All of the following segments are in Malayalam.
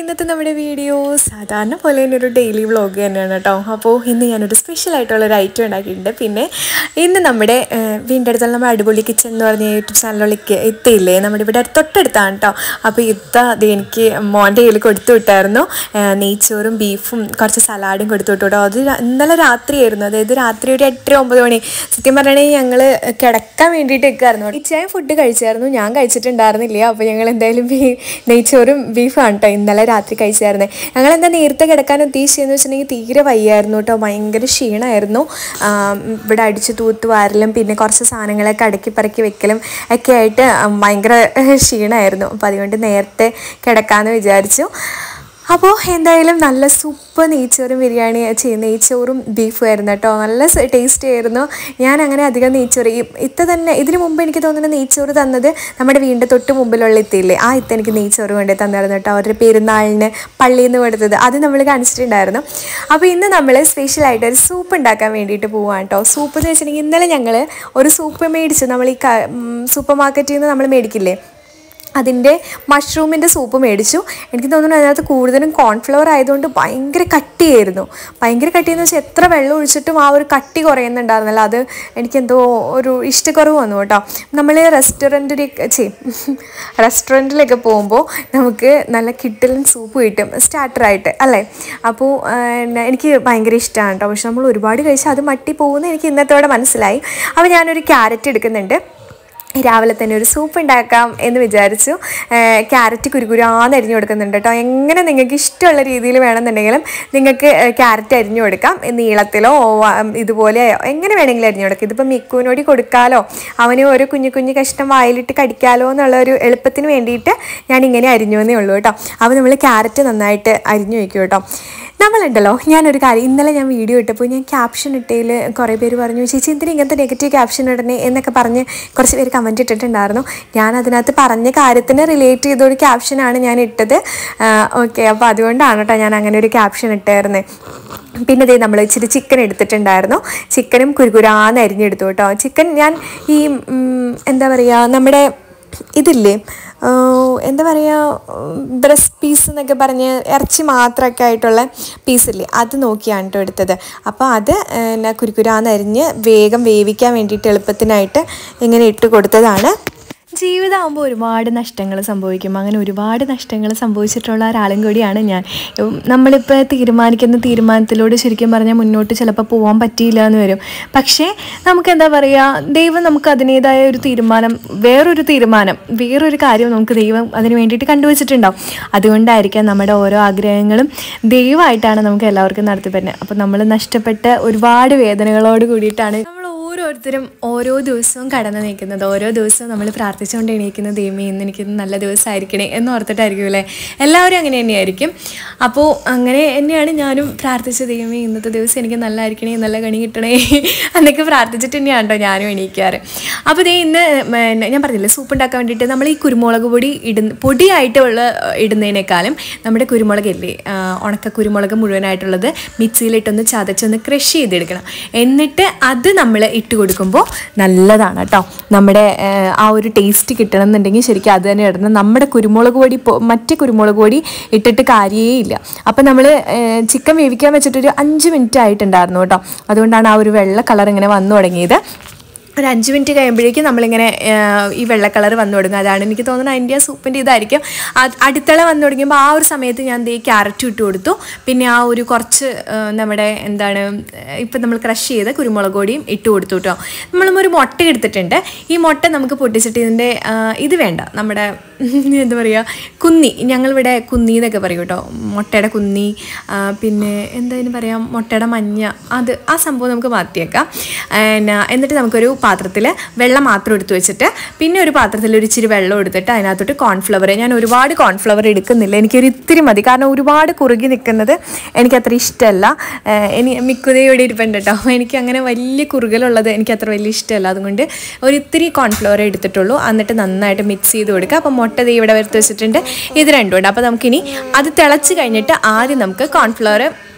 ഇന്നത്തെ നമ്മുടെ വീഡിയോ സാധാരണ പോലെ തന്നെ ഒരു ഡെയിലി വ്ളോഗ് തന്നെയാണ് കേട്ടോ അപ്പോൾ ഇന്ന് ഞാനൊരു സ്പെഷ്യൽ ആയിട്ടുള്ള ഒരു ഐറ്റം ഉണ്ടാക്കിയിട്ടുണ്ട് പിന്നെ ഇന്ന് നമ്മുടെ ഏഹ്, വീടിൻ്റെ അടുത്തുള്ള നമ്മുടെ അടിപൊളി കിച്ചൺ എന്ന് പറഞ്ഞ യൂട്യൂബ് ചാനലിലേക്ക് എത്തിയില്ലേ നമ്മുടെ ഇവിടെ തൊട്ടടുത്താണ് കേട്ടോ അപ്പോൾ ഇത്ത അത് എനിക്ക് മോൻ്റെ കയ്യിൽ കൊടുത്തു വിട്ടായിരുന്നു ഏഹ്, നെയ്ച്ചോറും ബീഫും കുറച്ച് സലാഡും കൊടുത്തു വിട്ടു കേട്ടോ അത് ര- ഇന്നലെ രാത്രിയായിരുന്നു അതായത് രാത്രി ഒരു എട്ടര ഒമ്പത് മണി സത്യം പറഞ്ഞാൽ ഞങ്ങൾ കിടക്കാൻ വേണ്ടിയിട്ട് നിൽക്കായിരുന്നു ഇച്ചായും ഫുഡ് കഴിച്ചായിരുന്നു ഞാൻ കഴിച്ചിട്ടുണ്ടായിരുന്നില്ല അപ്പോൾ ഞങ്ങൾ എന്തായാലും ബീ നെയ്ച്ചോറും ബീഫാണ് കേട്ടോ ഇന്നലെ രാത്രി കഴിച്ചായിരുന്നേ ഞങ്ങൾ എന്താ നേരത്തെ കിടക്കാൻ ഉദ്ദേശിച്ചതെന്ന് വെച്ചിട്ടുണ്ടെങ്കിൽ തീരെ വയ്യായിരുന്നു കേട്ടോ ഭയങ്കര ക്ഷീണമായിരുന്നു ആം, ഇവിടെ അടിച്ച് തൂത്ത് വാരലും പിന്നെ കുറച്ച് സാധനങ്ങളൊക്കെ അടുക്കി പറക്കി വെക്കലും ഒക്കെ ആയിട്ട് ഉം, ഭയങ്കര ക്ഷീണമായിരുന്നു അപ്പോൾ അതുകൊണ്ട് നേരത്തെ കിടക്കാമെന്ന് വിചാരിച്ചു അപ്പോൾ എന്തായാലും നല്ല സൂപ്പർ നെയ്ച്ചോറും ബിരിയാണി ചെയ്യും നെയ്ച്ചോറും ബീഫും ആയിരുന്നു കേട്ടോ നല്ല ടേസ്റ്റി ആയിരുന്നു ഞാൻ അങ്ങനെ അധികം നെയ്ച്ചോറ് ഈ ഇത്ത തന്നെ ഇതിന് മുമ്പ് എനിക്ക് തോന്നുന്നു നെയ്ച്ചോറ് തന്നത് നമ്മുടെ വീടിൻ്റെ തൊട്ട് മുമ്പിലുള്ള ഇത്തയില്ലേ ആ ഇത്ത എനിക്ക് നെയ്ച്ചോറ് കൊണ്ടേ തന്നായിരുന്നു കേട്ടോ അവരുടെ പെരുന്നാളിന് പള്ളിയിൽ നിന്ന് കൊടുത്തത് അത് നമ്മൾ കാണിച്ചിട്ടുണ്ടായിരുന്നു അപ്പോൾ ഇന്ന് നമ്മൾ സ്പെഷ്യലായിട്ട് ഒരു സൂപ്പ് ഉണ്ടാക്കാൻ വേണ്ടിയിട്ട് പോവാണ് കേട്ടോ സൂപ്പ് എന്ന് വെച്ചിട്ടുണ്ടെങ്കിൽ ഇന്നലെ ഞങ്ങൾ ഒരു സൂപ്പ് മേടിച്ചു നമ്മൾ ഈ സൂപ്പർ മാർക്കറ്റിൽ നിന്ന് നമ്മൾ മേടിക്കില്ലേ അതിൻ്റെ മഷ്റൂമിൻ്റെ സൂപ്പ് മേടിച്ചു എനിക്ക് തോന്നുന്നു അതിനകത്ത് കൂടുതലും കോൺഫ്ലവർ ആയതുകൊണ്ട് ഭയങ്കര കട്ടിയായിരുന്നു ഭയങ്കര കട്ടിയെന്ന് വെച്ചാൽ എത്ര വെള്ളം ഒഴിച്ചിട്ടും ആ ഒരു കട്ടി കുറയുന്നുണ്ടായിരുന്നല്ലോ അത് എനിക്കെന്തോ ഒരു ഇഷ്ടക്കുറവ് വന്നു കേട്ടോ നമ്മൾ റെസ്റ്റോറൻറ്റിലേക്ക് ചെയ്യും റെസ്റ്റോറൻറ്റിലൊക്കെ പോകുമ്പോൾ നമുക്ക് നല്ല കിട്ടലും സൂപ്പ് കിട്ടും സ്റ്റാർട്ടറായിട്ട് അല്ലേ അപ്പോൾ ആ, ന- എനിക്ക് ഭയങ്കര ഇഷ്ടമാണ് കേട്ടോ പക്ഷെ നമ്മൾ ഒരുപാട് കഴിച്ചാൽ അത് മട്ടി പോകുമെന്ന് എനിക്ക് ഇന്നത്തോടെ മനസ്സിലായി അപ്പോൾ ഞാനൊരു ക്യാരറ്റ് എടുക്കുന്നുണ്ട് രാവിലെ തന്നെ ഒരു സൂപ്പ് ഉണ്ടാക്കാം എന്ന് വിചാരിച്ചു ഏഹ് ക്യാരറ്റ് കുരുകുരാന്ന് അരിഞ്ഞു കൊടുക്കുന്നുണ്ട് കേട്ടോ എങ്ങനെ നിങ്ങൾക്ക് ഇഷ്ടമുള്ള രീതിയിൽ വേണമെന്നുണ്ടെങ്കിലും നിങ്ങൾക്ക് ഏഹ് ക്യാരറ്റ് അരിഞ്ഞു കൊടുക്കാം നീളത്തിലോ വ- ഇതുപോലെയോ എങ്ങനെ വേണമെങ്കിലും അരിഞ്ഞു കൊടുക്കാം ഇതിപ്പോൾ മിക്കുവിനോടി കൊടുക്കാലോ അവന് ഒരു കുഞ്ഞു കുഞ്ഞു കഷ്ണം വായിലിട്ട് കടിക്കാലോ എന്നുള്ള ഒരു എളുപ്പത്തിന് വേണ്ടിയിട്ട് ഞാൻ ഇങ്ങനെ അരിഞ്ഞു എന്നേ ഉള്ളൂ കേട്ടോ അപ്പോൾ നമ്മൾ ക്യാരറ്റ് നന്നായിട്ട് അരിഞ്ഞു വയ്ക്കും കേട്ടോ നമ്മളുണ്ടല്ലോ ഞാനൊരു കാര്യം ഇന്നലെ ഞാൻ വീഡിയോ ഇട്ടപ്പോൾ ഞാൻ ക്യാപ്ഷൻ ഇട്ടതിൽ കുറേ പേര് പറഞ്ഞു ചേച്ചി എന്തിനാ ഇങ്ങനത്തെ നെഗറ്റീവ് ക്യാപ്ഷൻ ഇടണേ എന്നൊക്കെ പറഞ്ഞ് കുറച്ച് പേര് കമൻറ്റ് ഇട്ടിട്ടുണ്ടായിരുന്നു ഞാൻ അതിനകത്ത് പറഞ്ഞ കാര്യത്തിന് റിലേറ്റ് ചെയ്തൊരു ക്യാപ്ഷനാണ് ഞാൻ ഇട്ടത് ഓക്കെ അപ്പോൾ അതുകൊണ്ടാണ് കേട്ടോ ഞാൻ അങ്ങനെ ഒരു ക്യാപ്ഷൻ ഇട്ടായിരുന്നത് പിന്നെ ദേ നമ്മൾ ഇച്ചിരി ചിക്കൻ എടുത്തിട്ടുണ്ടായിരുന്നു ചിക്കനും കുരുകുരാന്ന് അരിഞ്ഞെടുത്തു കേട്ടോ ചിക്കൻ ഞാൻ ഈ ഉം, എന്താ പറയുക നമ്മുടെ ഇതില്ലേ ആ, എന്താ പറയുക ബ്രസ്റ്റ് പീസ് എന്നൊക്കെ പറഞ്ഞ് ഇറച്ചി മാത്രമൊക്കെ ആയിട്ടുള്ള പീസില്ലേ അത് നോക്കിയാണ് കേട്ടോ എടുത്തത് അപ്പോൾ അത് എന്നാ കുരുക്കുരാന്ന് അരിഞ്ഞ് വേഗം വേവിക്കാൻ വേണ്ടിയിട്ട് എളുപ്പത്തിനായിട്ട് ഇങ്ങനെ ഇട്ട് കൊടുത്തതാണ് ജീവിതമാകുമ്പോൾ ഒരുപാട് നഷ്ടങ്ങൾ സംഭവിക്കും അങ്ങനെ ഒരുപാട് നഷ്ടങ്ങൾ സംഭവിച്ചിട്ടുള്ള ഒരാളും കൂടിയാണ് ഞാൻ ഉം, നമ്മളിപ്പോൾ തീരുമാനിക്കുന്ന തീരുമാനത്തിലൂടെ ശരിക്കും പറഞ്ഞാൽ മുന്നോട്ട് ചിലപ്പോൾ പോകാൻ പറ്റിയില്ല എന്ന് വരും പക്ഷേ നമുക്ക് എന്താ പറയുക ദൈവം നമുക്ക് അതിനേതായ ഒരു തീരുമാനം വേറൊരു തീരുമാനം വേറൊരു കാര്യം നമുക്ക് ദൈവം അതിന് വേണ്ടിയിട്ട് കണ്ടുവച്ചിട്ടുണ്ടാവും അതുകൊണ്ടായിരിക്കാം നമ്മുടെ ഓരോ ആഗ്രഹങ്ങളും ദൈവമായിട്ടാണ് നമുക്ക് എല്ലാവർക്കും നടത്തി തരുന്നത് അപ്പോൾ നമ്മൾ നഷ്ടപ്പെട്ട ഒരുപാട് വേദനകളോട് കൂടിയിട്ടാണ് നമ്മൾ ഓരോരുത്തരും ഓരോ ദിവസവും കടന്നു നിൽക്കുന്നത് ഓരോ ദിവസവും നമ്മൾ പ്രാർത്ഥിച്ചുകൊണ്ട് എണീക്കുന്നത് ദൈവമേ ഇന്ന് എനിക്ക് നല്ല ദിവസമായിരിക്കണേ എന്ന് ഓർത്തിട്ടായിരിക്കും അല്ലേ എല്ലാവരും അങ്ങനെ തന്നെയായിരിക്കും അപ്പോൾ അങ്ങനെ തന്നെയാണ് ഞാനും പ്രാർത്ഥിച്ച ദൈവമേ ഇന്നത്തെ ദിവസം എനിക്ക് നല്ലതായിരിക്കണേ നല്ല കണി കിട്ടണേ എന്നൊക്കെ പ്രാർത്ഥിച്ചിട്ട് തന്നെയാണ് കേട്ടോ ഞാനും എണീക്കാറ് അപ്പോൾ ദേ ഇന്ന് പിന്നെ ഞാൻ പറഞ്ഞില്ലേ സൂപ്പ് ഉണ്ടാക്കാൻ വേണ്ടിയിട്ട് നമ്മൾ ഈ കുരുമുളക് പൊടി ഇടുന്ന പൊടിയായിട്ടുള്ള ഇടുന്നതിനേക്കാളും നമ്മുടെ കുരുമുളകല്ലേ ആ, ഉണക്ക കുരുമുളക് മുഴുവനായിട്ടുള്ളത് മിക്സിയിലിട്ടൊന്ന് ചതച്ചൊന്ന് ക്രഷ് ചെയ്തെടുക്കണം എന്നിട്ട് അത് നമ്മൾ ഇട്ട് കൊടുക്കുമ്പോൾ നല്ലതാണ് കേട്ടോ നമ്മുടെ ആ, ആ ഒരു ടേസ്റ്റ് കിട്ടണം എന്നുണ്ടെങ്കിൽ ശരിക്കും അത് തന്നെ ഇടണം നമ്മുടെ കുരുമുളക് പൊടി പൊ- മറ്റ് കുരുമുളക് പൊടി ഇട്ടിട്ട് കാര്യേ ഇല്ല അപ്പം നമ്മൾ ചിക്കൻ വേവിക്കാൻ വെച്ചിട്ടൊരു അഞ്ച് മിനിറ്റ് ആയിട്ടുണ്ടായിരുന്നു കേട്ടോ അതുകൊണ്ടാണ് ആ ഒരു വെള്ള കളർ ഇങ്ങനെ വന്നു തുടങ്ങിയത് ഒരു അഞ്ച് മിനിറ്റ് കഴിയുമ്പോഴേക്കും നമ്മളിങ്ങനെ ആ, ഈ വെള്ള കളർ വന്നു തുടങ്ങും അതാണ് എനിക്ക് തോന്നുന്നത് അതിൻ്റെ ആ സൂപ്പിൻ്റെ ഇതായിരിക്കും അത് അടുത്തള വന്നു തുടങ്ങിയപ്പോൾ ആ ഒരു സമയത്ത് ഞാൻ ദേ ക്യാരറ്റ് ഇട്ട് കൊടുത്തു പിന്നെ ആ ഒരു കുറച്ച് ആ, നമ്മുടെ എന്താണ് ഇപ്പം നമ്മൾ ക്രഷ് ചെയ്ത കുരുമുളക് പൊടിയും ഇട്ട് കൊടുത്തു കേട്ടോ നമ്മളും ഒരു മുട്ട എടുത്തിട്ടുണ്ട് ഈ മുട്ട നമുക്ക് പൊട്ടിച്ചിട്ട് ഇതിൻ്റെ ആ, ഇത് വേണ്ട നമ്മുടെ എന്താ പറയുക കുന്നി ഞങ്ങളിവിടെ കുന്നി എന്നൊക്കെ പറയും കേട്ടോ മുട്ടയുടെ കുന്നി ആ, പിന്നെ എന്തായാലും പറയാം മുട്ടയുടെ മഞ്ഞ അത് ആ സംഭവം നമുക്ക് മാറ്റിയേക്കാം പിന്നെ എന്നിട്ട് നമുക്കൊരു പാത്രത്തിൽ വെള്ളം മാത്രം എടുത്ത് വെച്ചിട്ട് പിന്നെ ഒരു പാത്രത്തിൽ ഒരു ഇച്ചിരി വെള്ളം എടുത്തിട്ട് അതിനകത്തോട്ട് കോൺഫ്ലവർ ഞാൻ ഒരുപാട് കോൺഫ്ലവർ എടുക്കുന്നില്ല എനിക്കൊരു ഇത്തിരി മതി കാരണം ഒരുപാട് കുറുകി നിൽക്കുന്നത് എനിക്കത്ര ഇഷ്ടമല്ല ഏഹ് ഇനി മിക്കുതയോടെ ഇരിപ്പുണ്ട് കേട്ടോ എനിക്ക് അങ്ങനെ വലിയ കുറുകലുള്ളത് എനിക്ക് അത്ര വലിയ ഇഷ്ടമല്ല അതുകൊണ്ട് ഒരു ഇത്തിരി കോൺഫ്ലവർ എടുത്തിട്ടുള്ളൂ എന്നിട്ട് നന്നായിട്ട് മിക്സ് ചെയ്ത് കൊടുക്കുക അപ്പം മുട്ട ദേ ഇവിടെ വരുത്തി വെച്ചിട്ടുണ്ട് ഇത് രണ്ടും ഉണ്ട് അപ്പോൾ നമുക്കിനി അത് തിളച്ച് കഴിഞ്ഞിട്ട് ആദ്യം നമുക്ക് കോൺഫ്ലവർ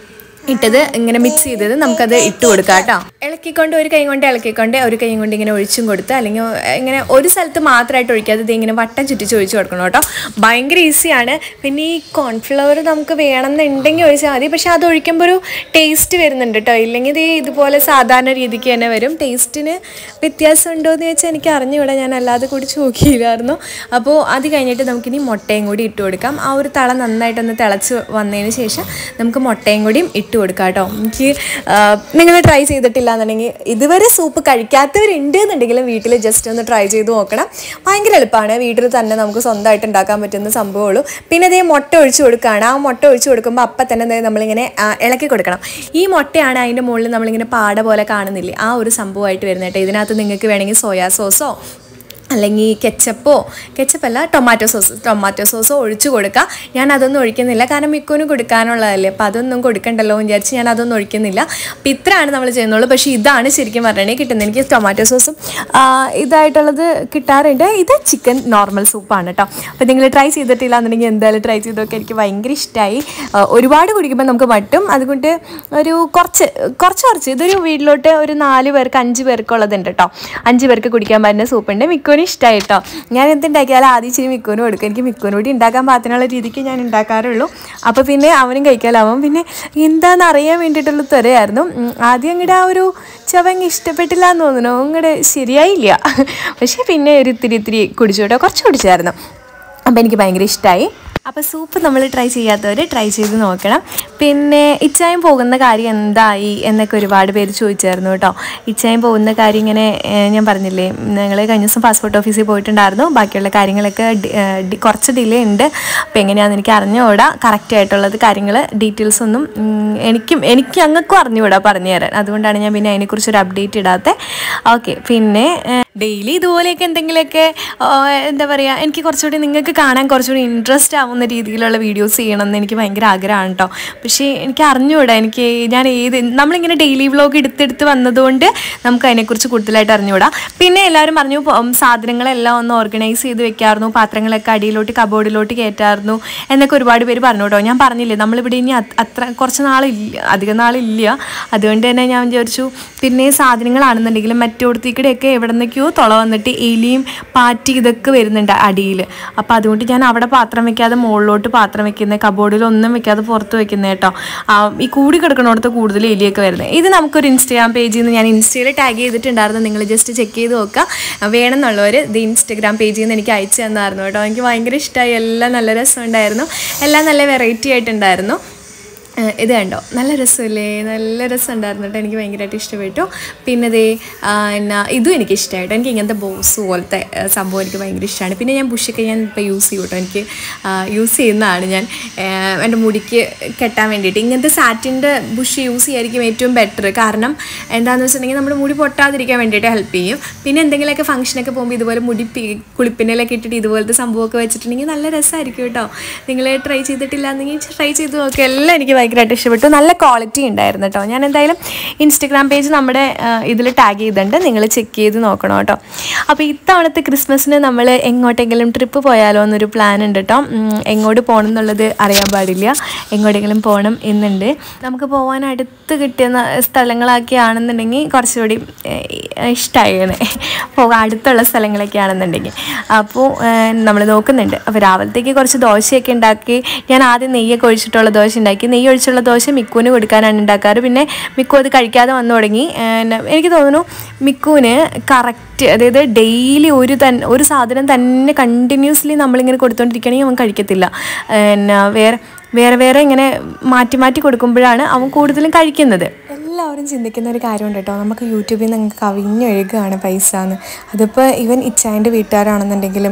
ഇട്ടത് ഇങ്ങനെ മിക്സ് ചെയ്തത് നമുക്കത് ഇട്ട് കൊടുക്കാം കേട്ടോ ഇളക്കിക്കൊണ്ട് ഒരു കൈ കൊണ്ട് ഇളക്കിക്കൊണ്ട് ഒരു കൈ കൊണ്ട് ഇങ്ങനെ ഒഴിച്ചും കൊടുത്ത് അല്ലെങ്കിൽ ഇങ്ങനെ ഒരു സ്ഥലത്ത് മാത്രമായിട്ട് ഒഴിക്കാതെ ഇത് ഇങ്ങനെ വട്ടം ചുറ്റിച്ച് ഒഴിച്ച് കൊടുക്കണം കേട്ടോ ഭയങ്കര ഈസിയാണ് പിന്നെ ഈ കോൺഫ്ലവർ നമുക്ക് വേണമെന്നുണ്ടെങ്കിൽ ഒഴിച്ചാൽ മതി പക്ഷെ അത് ഒഴിക്കുമ്പോൾ ഒരു ടേസ്റ്റ് വരുന്നുണ്ട് കേട്ടോ ഇല്ലെങ്കിൽ ഇത് ഇതുപോലെ സാധാരണ രീതിക്ക് തന്നെ വരും ടേസ്റ്റിന് വ്യത്യാസം ഉണ്ടോ എന്ന് ചോദിച്ചാൽ എനിക്ക് അറിഞ്ഞുകൂടാ ഞാൻ അല്ലാതെ കുടിച്ച് നോക്കിയില്ലായിരുന്നു അപ്പോൾ അത് കഴിഞ്ഞിട്ട് നമുക്കിനി മുട്ടയും കൂടി ഇട്ട് കൊടുക്കാം ആ ഒരു തള നന്നായിട്ടൊന്ന് തിളച്ച് വന്നതിന് ശേഷം നമുക്ക് മുട്ടയും കൂടിയും ഇട്ട് കൊടുക്കാം കേട്ടോ എനിക്ക് നിങ്ങൾ ട്രൈ ചെയ്തിട്ടില്ല എന്നുണ്ടെങ്കിൽ ഇതുവരെ സൂപ്പ് കഴിക്കാത്തവരുണ്ട് എന്നുണ്ടെങ്കിലും വീട്ടിൽ ജസ്റ്റ് ഒന്ന് ട്രൈ ചെയ്ത് നോക്കണം ഭയങ്കര എളുപ്പമാണ് വീട്ടിൽ തന്നെ നമുക്ക് സ്വന്തമായിട്ട് ഉണ്ടാക്കാൻ പറ്റുന്ന സംഭവമുള്ളൂ പിന്നെ ഇതേ മുട്ട ഒഴിച്ച് കൊടുക്കുകയാണ് ആ മുട്ട ഒഴിച്ച് കൊടുക്കുമ്പോൾ അപ്പം തന്നെ ദേ നമ്മളിങ്ങനെ ആ, ഇളക്കി കൊടുക്കണം ഈ മുട്ടയാണ് അതിൻ്റെ മുകളിൽ നമ്മളിങ്ങനെ പാട പോലെ കാണുന്നില്ലേ ആ ഒരു സംഭവമായിട്ട് വരുന്നത് കേട്ടോ ഇതിനകത്ത് നിങ്ങൾക്ക് വേണമെങ്കിൽ സോയാ സോസോ അല്ലെങ്കിൽ കെച്ചപ്പോ കെച്ചപ്പല്ല ടൊമാറ്റോ സോസ് ടൊമാറ്റോ സോസോ ഒഴിച്ചു കൊടുക്കുക ഞാൻ അതൊന്നും ഒഴിക്കുന്നില്ല കാരണം മിക്കുവിന് കൊടുക്കാനുള്ളതല്ലേ അപ്പോൾ അതൊന്നും കൊടുക്കണ്ടല്ലോ എന്ന് വിചാരിച്ച് ഞാൻ അതൊന്നും ഒഴിക്കുന്നില്ല അപ്പോൾ ഇത്രയാണ് നമ്മൾ ചെയ്യുന്നുള്ളൂ പക്ഷേ ഇതാണ് ശരിക്കും പറഞ്ഞിട്ടുണ്ടെങ്കിൽ കിട്ടുന്നത് എനിക്ക് ടൊമാറ്റോ സോസും ആ, ഇതായിട്ടുള്ളത് കിട്ടാറുണ്ട് ഇത് ചിക്കൻ നോർമൽ സൂപ്പാണ് കേട്ടോ അപ്പോൾ നിങ്ങൾ ട്രൈ ചെയ്തിട്ടില്ല എന്നുണ്ടെങ്കിൽ എന്തായാലും ട്രൈ ചെയ്തൊക്കെ എനിക്ക് ഭയങ്കര ഇഷ്ടമായി ഒരുപാട് കുടിക്കുമ്പോൾ നമുക്ക് മട്ടും അതുകൊണ്ട് ഒരു കുറച്ച് കുറച്ച് കുറച്ച് ഇതൊരു വീട്ടിലോട്ട് ഒരു നാല് പേർക്ക് അഞ്ച് പേർക്കുള്ളതുണ്ട് കേട്ടോ അഞ്ച് പേർക്ക് കുടിക്കാൻ പറ്റുന്ന സൂപ്പുണ്ട് മിക്കുവിന് ഇഷ്ടമായി കേട്ടോ ഞാൻ എന്തുണ്ടാക്കിയാലും ആദ്യം ഇച്ചിരി മിക്കുവിന് കൊടുക്കും എനിക്ക് മിക്കുവിന് കൂടി ഉണ്ടാക്കാൻ പാകത്തിനുള്ള രീതിക്ക് ഞാൻ ഉണ്ടാക്കാറുള്ളൂ അപ്പോൾ പിന്നെ അവനും കഴിക്കാലാവും പിന്നെ എന്താണെന്ന് അറിയാൻ വേണ്ടിയിട്ടുള്ള ത്വരയായിരുന്നു ഉം, ആദ്യം അങ്ങോട്ട് ആ ഒരു ചവങ്ങ് ഇഷ്ടപ്പെട്ടില്ല എന്ന് തോന്നുന്നു അങ്ങോട്ട് ശരിയായില്ല പക്ഷേ പിന്നെ ഒരു ഇത്തിരി ഇത്തിരി കുടിച്ചു കേട്ടോ കുറച്ച് കുടിച്ചായിരുന്നു അപ്പോൾ എനിക്ക് ഭയങ്കര ഇഷ്ടമായി അപ്പോൾ സൂപ്പ് നമ്മൾ ട്രൈ ചെയ്യാത്തവർ ട്രൈ ചെയ്ത് നോക്കണം പിന്നെ ഇച്ചായം പോകുന്ന കാര്യം എന്തായി എന്നൊക്കെ ഒരുപാട് പേര് ചോദിച്ചായിരുന്നു കേട്ടോ ഇച്ചായം പോകുന്ന കാര്യം ഇങ്ങനെ ഏഹ്, ഞാൻ പറഞ്ഞില്ലേ ഞങ്ങൾ കഴിഞ്ഞ ദിവസം പാസ്പോർട്ട് ഓഫീസിൽ പോയിട്ടുണ്ടായിരുന്നു ബാക്കിയുള്ള കാര്യങ്ങളൊക്കെ ഡി- ഏഹ്, ഡി- കുറച്ച് ഡിലേ ഉണ്ട് അപ്പോൾ എങ്ങനെയാണെന്ന് എനിക്ക് അറിഞ്ഞുകൂടാ കറക്റ്റ് ആയിട്ടുള്ളത് കാര്യങ്ങൾ ഡീറ്റെയിൽസ് ഒന്നും ഉം, എനിക്കും എനിക്ക് ഞങ്ങൾക്കും അറിഞ്ഞുകൂടാ പറഞ്ഞു തരാൻ അതുകൊണ്ടാണ് ഞാൻ പിന്നെ അതിനെക്കുറിച്ച് ഒരു അപ്ഡേറ്റ് ഇടാത്തത് ഓക്കെ പിന്നെ ഡെയിലി ഇതുപോലെയൊക്കെ എന്തെങ്കിലുമൊക്കെ ആ, എന്താ പറയുക എനിക്ക് കുറച്ചുകൂടി നിങ്ങൾക്ക് കാണാൻ കുറച്ചുകൂടി ഇൻട്രസ്റ്റ് ആവുന്ന രീതിയിലുള്ള വീഡിയോസ് ചെയ്യണമെന്ന് എനിക്ക് ഭയങ്കര ആഗ്രഹമാണ് കേട്ടോ പക്ഷേ എനിക്ക് അറിഞ്ഞുകൂടാ എനിക്ക് ഞാൻ ഏത് നമ്മളിങ്ങനെ ഡെയിലി വ്ലോഗ് എടുത്തെടുത്ത് വന്നതുകൊണ്ട് നമുക്ക് അതിനെക്കുറിച്ച് കൂടുതലായിട്ട് അറിഞ്ഞുകൂടാ പിന്നെ എല്ലാവരും പറഞ്ഞു "ഉം, സാധനങ്ങളെല്ലാം ഒന്ന് ഓർഗനൈസ് ചെയ്ത് വെക്കാമായിരുന്നു പാത്രങ്ങളൊക്കെ അടിയിലോട്ട് കബോർഡിലോട്ട് കയറ്റായിരുന്നു എന്നൊക്കെ ഒരുപാട് പേര് പറഞ്ഞു കേട്ടോ ഞാൻ പറഞ്ഞില്ലേ നമ്മളിവിടെ ഇനി അത്- അത്ര കുറച്ച് നാളില്ല അധികം നാളില്ല അതുകൊണ്ട് തന്നെ ഞാൻ വിചാരിച്ചു പിന്നെ സാധനങ്ങളാണെന്നുണ്ടെങ്കിലും മറ്റോടത്തേക്കിടെയൊക്കെ എവിടെ നിന്നൊക്കെയോ തുള വന്നിട്ട് എലിയും പാറ്റി ഇതൊക്കെ വരുന്നുണ്ട് അടിയിൽ അപ്പോൾ അതുകൊണ്ട് ഞാൻ അവിടെ പാത്രം വെക്കാതെ മുകളിലോട്ട് പാത്രം വെക്കുന്നത് കബോർഡിലൊന്നും വെക്കാതെ പുറത്ത് വെക്കുന്നത് കേട്ടോ ആ, ഈ കൂടി കിടക്കണോടത്ത് കൂടുതൽ എലിയൊക്കെ വരുന്നത് ഇത് നമുക്കൊരു ഇൻസ്റ്റാഗ്രാം പേജിൽ നിന്ന് ഞാൻ ഇൻസ്റ്റയിൽ ടാഗ് ചെയ്തിട്ടുണ്ടായിരുന്നു നിങ്ങൾ ജസ്റ്റ് ചെക്ക് ചെയ്ത് നോക്കുക വേണമെന്നുള്ളവർ ഇത് ഇൻസ്റ്റഗ്രാം പേജിൽ നിന്ന് എനിക്ക് അയച്ചു തന്നായിരുന്നു കേട്ടോ എനിക്ക് ഭയങ്കര ഇഷ്ടമായി എല്ലാം നല്ല രസമുണ്ടായിരുന്നു എല്ലാം നല്ല വെറൈറ്റി ആയിട്ടുണ്ടായിരുന്നു ഏഹ് ഇത് കണ്ടോ നല്ല രസമല്ലേ നല്ല രസം ഉണ്ടായിരുന്നു കേട്ടോ എനിക്ക് ഭയങ്കരമായിട്ട് ഇഷ്ടപ്പെട്ടു പിന്നെ ദേ ആ, എന്നാ ഇതും എനിക്ക് ഇഷ്ടമായിട്ടോ എനിക്ക് ഇങ്ങനത്തെ ബോസ് പോലത്തെ ഏഹ് സംഭവം എനിക്ക് ഭയങ്കര ഇഷ്ടമാണ് പിന്നെ ഞാൻ ബുഷൊക്കെ ഞാൻ ഇപ്പോൾ യൂസ് ചെയ്യും കേട്ടോ എനിക്ക് യൂസ് ചെയ്യുന്നതാണ് ഞാൻ ഏഹ് എൻ്റെ മുടിക്ക് കെട്ടാൻ വേണ്ടിയിട്ട് ഇങ്ങനത്തെ സാറ്റിൻ്റെ ബുഷ് യൂസ് ചെയ്യായിരിക്കും ഏറ്റവും ബെറ്റർ കാരണം എന്താണെന്ന് വെച്ചിട്ടുണ്ടെങ്കിൽ നമ്മുടെ മുടി പൊട്ടാതിരിക്കാൻ വേണ്ടിയിട്ട് ഹെൽപ്പ് ചെയ്യും പിന്നെ എന്തെങ്കിലുമൊക്കെ ഫംഗ്ഷനൊക്കെ പോകുമ്പോൾ ഇതുപോലെ മുടി പി- കുളിപ്പിനലൊക്കെ ഇട്ടിട്ട് ഇതുപോലത്തെ സംഭവമൊക്കെ വെച്ചിട്ടുണ്ടെങ്കിൽ നല്ല രസമായിരിക്കും കേട്ടോ നിങ്ങൾ ട്രൈ ചെയ്തിട്ടില്ല എന്നെങ്കിൽ ട്രൈ ചെയ്ത് നോക്കുക എല്ലാം എനിക്ക് ഭയങ്കരമായിട്ട് ഇഷ്ടപ്പെട്ടു നല്ല ക്വാളിറ്റി ഉണ്ടായിരുന്നു കേട്ടോ ഞാൻ എന്തായാലും ഇൻസ്റ്റഗ്രാം പേജ് നമ്മുടെ ഇതിൽ ടാഗ് ചെയ്തിട്ടുണ്ട് നിങ്ങൾ ചെക്ക് ചെയ്ത് നോക്കണം കേട്ടോ അപ്പോൾ ഇത്തവണത്തെ ക്രിസ്മസിന് നമ്മൾ എങ്ങോട്ടെങ്കിലും ട്രിപ്പ് പോയാലോ എന്നൊരു പ്ലാൻ ഉണ്ട് കേട്ടോ ഉം, എങ്ങോട്ട് പോകണം എന്നുള്ളത് അറിയാൻ പാടില്ല എങ്ങോട്ടെങ്കിലും പോകണം എന്നുണ്ട് നമുക്ക് പോകാൻ അടുത്ത് കിട്ടുന്ന സ്ഥലങ്ങളൊക്കെ ആണെന്നുണ്ടെങ്കിൽ കുറച്ചുകൂടി ഇഷ്ടമായേനെ പോകാൻ അടുത്തുള്ള സ്ഥലങ്ങളൊക്കെ ആണെന്നുണ്ടെങ്കിൽ അപ്പോൾ നമ്മൾ നോക്കുന്നുണ്ട് അപ്പോൾ രാവിലത്തേക്ക് കുറച്ച് ദോശയൊക്കെ ഉണ്ടാക്കി ഞാൻ ആദ്യം നെയ്യൊക്കെ ഒഴിച്ചിട്ടുള്ള ദോശ ഉണ്ടാക്കി നെയ്യ് ഒഴിച്ചുള്ള ദോശ മിക്കുവിന് കൊടുക്കാനാണ് ഉണ്ടാക്കാറ് പിന്നെ മിക്കു അത് കഴിക്കാതെ വന്നു തുടങ്ങി ഏഹ് എനിക്ക് തോന്നുന്നു മിക്കുവിന് കറക്റ്റ് അതായത് ഡെയിലി ഒരു തൻ ഒരു സാധനം തന്നെ കണ്ടിന്യൂസ്ലി നമ്മളിങ്ങനെ കൊടുത്തുകൊണ്ടിരിക്കുകയാണെങ്കിൽ അവൻ കഴിക്കത്തില്ല പിന്നെ വേറെ വേറെ വേറെ ഇങ്ങനെ മാറ്റി മാറ്റി കൊടുക്കുമ്പോഴാണ് അവൻ കൂടുതലും കഴിക്കുന്നത് എല്ലാവരും ചിന്തിക്കുന്ന ഒരു കാര്യമുണ്ട് കേട്ടോ നമുക്ക് യൂട്യൂബിൽ നിന്ന് കവിഞ്ഞൊഴുകുകയാണ് പൈസ എന്ന് അതിപ്പോൾ ഇവൻ ഇച്ചായൻ്റെ വീട്ടുകാരാണെന്നുണ്ടെങ്കിലും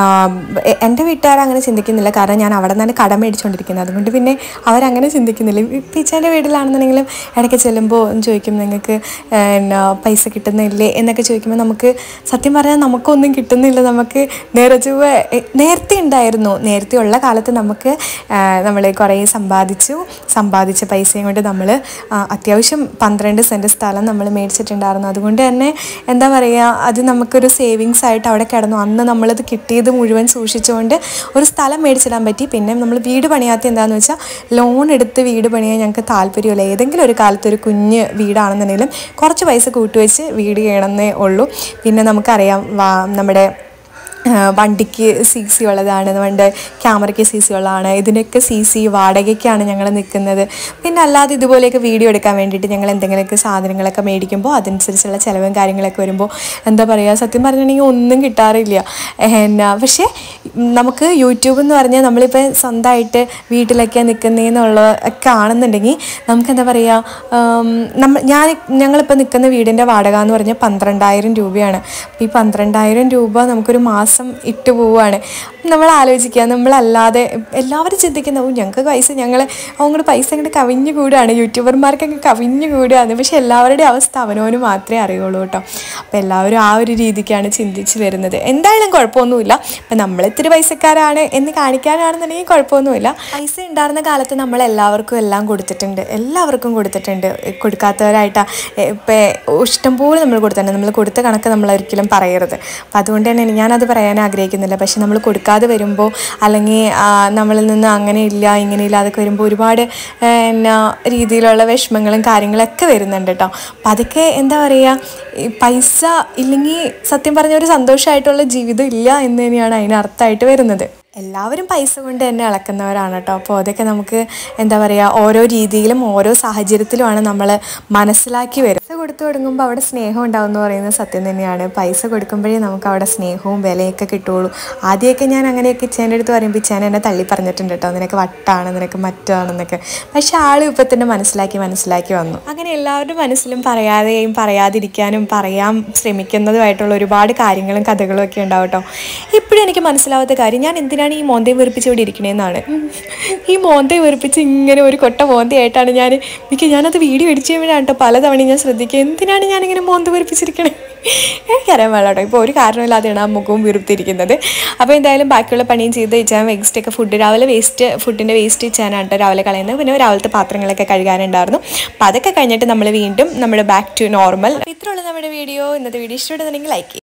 എ- എൻ്റെ വീട്ടുകാർ അങ്ങനെ ചിന്തിക്കുന്നില്ല കാരണം ഞാൻ അവിടെ നിന്നാണ് കടം മേടിച്ചുകൊണ്ടിരിക്കുന്നത് അതുകൊണ്ട് പിന്നെ അവരങ്ങനെ ചിന്തിക്കുന്നില്ല ഇപ്പം ഇച്ചായൻ്റെ വീട്ടിലാണെന്നുണ്ടെങ്കിലും ഇടയ്ക്ക് ചെല്ലുമ്പോൾ ചോദിക്കും നിങ്ങൾക്ക് എന്നാ പൈസ കിട്ടുന്നില്ലേ എന്നൊക്കെ ചോദിക്കുമ്പോൾ നമുക്ക് സത്യം പറഞ്ഞാൽ നമുക്കൊന്നും കിട്ടുന്നില്ല നമുക്ക് നേരെ ചൊവ്വേ എ- നേരത്തെ ഉണ്ടായിരുന്നു നേരത്തെ ഉള്ള കാലത്ത് നമുക്ക് നമ്മൾ കുറേ സമ്പാദിച്ചു സമ്പാദിച്ച പൈസയും കൊണ്ട് നമ്മൾ അത്യാവശ്യം പന്ത്രണ്ട് സെൻറ്റ് സ്ഥലം നമ്മൾ മേടിച്ചിട്ടുണ്ടായിരുന്നു അതുകൊണ്ട് തന്നെ എന്താ പറയുക അത് നമുക്കൊരു സേവിങ്സ് ആയിട്ട് അവിടെ കിടന്നു അന്ന് നമ്മളത് കിട്ടിയത് മുഴുവൻ സൂക്ഷിച്ചുകൊണ്ട് ഒരു സ്ഥലം മേടിച്ചിടാൻ പറ്റി പിന്നെ നമ്മൾ വീട് പണിയാത്ത എന്താണെന്ന് വെച്ചാൽ ലോൺ എടുത്ത് വീട് പണിയാൻ ഞങ്ങൾക്ക് താല്പര്യമില്ല ഏതെങ്കിലും ഒരു കാലത്ത് ഒരു കുഞ്ഞ് വീടാണെന്നുണ്ടെങ്കിലും കുറച്ച് പൈസ കൂട്ടുവെച്ച് വീട് ചെയ്യണമെന്നേ ഉള്ളൂ പിന്നെ നമുക്കറിയാം വാ നമ്മുടെ ആ, വണ്ടിക്ക് സി സി ഉള്ളതാണ് വണ്ടി ക്യാമറയ്ക്ക് സി സി ഉള്ളതാണ് ഇതിനൊക്കെ സി സി വാടകയ്ക്കാണ് ഞങ്ങൾ നിൽക്കുന്നത് പിന്നെ അല്ലാതെ ഇതുപോലെയൊക്കെ വീഡിയോ എടുക്കാൻ വേണ്ടിയിട്ട് ഞങ്ങൾ എന്തെങ്കിലുമൊക്കെ സാധനങ്ങളൊക്കെ മേടിക്കുമ്പോൾ അതനുസരിച്ചുള്ള ചിലവും കാര്യങ്ങളൊക്കെ വരുമ്പോൾ എന്താ പറയുക സത്യം പറഞ്ഞിട്ടുണ്ടെങ്കിൽ ഒന്നും കിട്ടാറില്ല എന്നാ പക്ഷേ നമുക്ക് യൂട്യൂബ് എന്ന് പറഞ്ഞാൽ നമ്മളിപ്പോൾ സ്വന്തമായിട്ട് വീട്ടിലൊക്കെ നിൽക്കുന്നതെന്നുള്ള ഒക്കെ ആണെന്നുണ്ടെങ്കിൽ നമുക്ക് എന്താ പറയുക നമ്മൾ ഞാൻ ഞങ്ങളിപ്പോൾ നിൽക്കുന്ന വീടിൻ്റെ വാടക എന്ന് പറഞ്ഞാൽ പന്ത്രണ്ടായിരം രൂപയാണ് അപ്പോൾ ഈ പന്ത്രണ്ടായിരം രൂപ നമുക്കൊരു മാസം ഇട്ട് പോവുകയാണ് നമ്മൾ ആലോചിക്കുക നമ്മളല്ലാതെ എല്ലാവരും ചിന്തിക്കുന്ന ഓ ഞങ്ങൾക്ക് പൈസ ഞങ്ങൾ അങ്ങോട്ട് പൈസ അങ്ങോട്ട് കവിഞ്ഞു കൂടുകയാണ് യൂട്യൂബർമാർക്കൊക്കെ കവിഞ്ഞു കൂടുകയാണ് പക്ഷെ എല്ലാവരുടെയും അവസ്ഥ അവനവന് മാത്രമേ അറിയുള്ളൂ കേട്ടോ അപ്പോൾ എല്ലാവരും ആ ഒരു രീതിക്കാണ് ചിന്തിച്ച് വരുന്നത് എന്തായാലും കുഴപ്പമൊന്നുമില്ല ഇപ്പം നമ്മൾ ഇത്തിരി പൈസക്കാരാണ് എന്ന് കാണിക്കാനാണെന്നുണ്ടെങ്കിൽ കുഴപ്പമൊന്നുമില്ല പൈസ ഉണ്ടായിരുന്ന കാലത്ത് നമ്മൾ എല്ലാവർക്കും എല്ലാം കൊടുത്തിട്ടുണ്ട് എല്ലാവർക്കും കൊടുത്തിട്ടുണ്ട് കൊടുക്കാത്തവരായിട്ടാ ഇപ്പം ഇഷ്ടംപോലെ നമ്മൾ കൊടുത്തിട്ടുണ്ട് നമ്മൾ കൊടുത്ത കണക്ക് നമ്മൾ ഒരിക്കലും പറയരുത് അപ്പം അതുകൊണ്ട് തന്നെ ഞാനത് പറയാൻ ആഗ്രഹിക്കുന്നില്ല പക്ഷെ നമ്മൾ കൊടുക്കാതെ വരുമ്പോൾ അല്ലെങ്കിൽ ആ, നമ്മളിൽ നിന്ന് അങ്ങനെ ഇല്ല ഇങ്ങനെ ഇല്ല അതൊക്കെ വരുമ്പോൾ ഒരുപാട് ആ, എന്നാ രീതിയിലുള്ള വിഷമങ്ങളും കാര്യങ്ങളൊക്കെ വരുന്നുണ്ട് കേട്ടോ അപ്പം അതൊക്കെ എന്താ പറയുക ഈ പൈസ ഇല്ലെങ്കിൽ സത്യം പറഞ്ഞ ഒരു സന്തോഷമായിട്ടുള്ള ജീവിതം ഇല്ല എന്ന് തന്നെയാണ് അതിനർത്ഥമായിട്ട് വരുന്നത് എല്ലാവരും പൈസ കൊണ്ട് തന്നെ അളക്കുന്നവരാണ് കേട്ടോ അപ്പോൾ അതൊക്കെ നമുക്ക് എന്താ പറയുക ഓരോ രീതിയിലും ഓരോ സാഹചര്യത്തിലുമാണ് നമ്മൾ മനസ്സിലാക്കി വരും പൈസ കൊടുത്തു തുടങ്ങുമ്പോൾ അവിടെ സ്നേഹം ഉണ്ടാവും എന്ന് പറയുന്നത് സത്യം തന്നെയാണ് പൈസ കൊടുക്കുമ്പോഴേ നമുക്ക് അവിടെ സ്നേഹവും വിലയൊക്കെ കിട്ടുള്ളൂ ആദ്യമൊക്കെ ഞാൻ അങ്ങനെയൊക്കെ ഇച്ചേൻ്റെ അടുത്ത് പറയുമ്പോൾ ഇച്ചേനെ എന്നെ തള്ളി പറഞ്ഞിട്ടുണ്ട് കേട്ടോ നിനക്ക് വട്ടാണ് നിനക്ക് മറ്റാണെന്നൊക്കെ പക്ഷെ ആൾ ഇപ്പം തന്നെ മനസ്സിലാക്കി മനസ്സിലാക്കി വന്നു അങ്ങനെ എല്ലാവരുടെ മനസ്സിലും പറയാതെയും പറയാതിരിക്കാനും പറയാൻ ശ്രമിക്കുന്നതുമായിട്ടുള്ള ഒരുപാട് കാര്യങ്ങളും കഥകളും ഒക്കെ ഉണ്ടാവും കേട്ടോ ഇപ്പോഴും എനിക്ക് മനസ്സിലാവാത്ത കാര്യം ഞാൻ എന്തിനാണ് ഈ മോന്തയും വെറുപ്പിച്ച് ഇവിടെ ഇരിക്കണേന്നാണ് ഈ മോന്തയും വെറുപ്പിച്ച് ഇങ്ങനെ ഒരു കൊട്ട മോന്തയായിട്ടാണ് ഞാൻ എനിക്ക് ഞാനത് വീഡിയോ എഡിറ്റ് ചെയ്യുമ്പോഴാണ് കേട്ടോ പലതവണ ഞാൻ ശ്രദ്ധിക്കുക എന്തിനാണ് ഞാനിങ്ങനെ മോന്ത വെറുപ്പിച്ചിരിക്കണേ എനിക്കറിയാൻ വേണ്ട കേട്ടോ ഇപ്പോൾ ഒരു കാരണമില്ലാതെയാണ് ആ മുഖവും വീർത്തിരിക്കുന്നത് അപ്പോൾ എന്തായാലും ബാക്കിയുള്ള പണിയും ചെയ്ത് വെച്ചാൽ വേസ്റ്റ് ഒക്കെ ഫുഡ് രാവിലെ വേസ്റ്റ് ഫുഡിൻ്റെ വേസ്റ്റ് വെച്ചാണ് കേട്ടോ രാവിലെ കളയുന്നത് പിന്നെ രാവിലത്തെ പാത്രങ്ങളൊക്കെ കഴുകാനുണ്ടായിരുന്നു അപ്പോൾ അതൊക്കെ കഴിഞ്ഞിട്ട് നമ്മൾ വീണ്ടും നമ്മുടെ ബാക്ക് ടു നോർമൽ ഇത്രയുള്ള നമ്മുടെ വീഡിയോ ഇന്നത്തെ വീഡിയോ ഇഷ്ടപ്പെടുന്നുണ്ടെങ്കിൽ ലൈക്ക്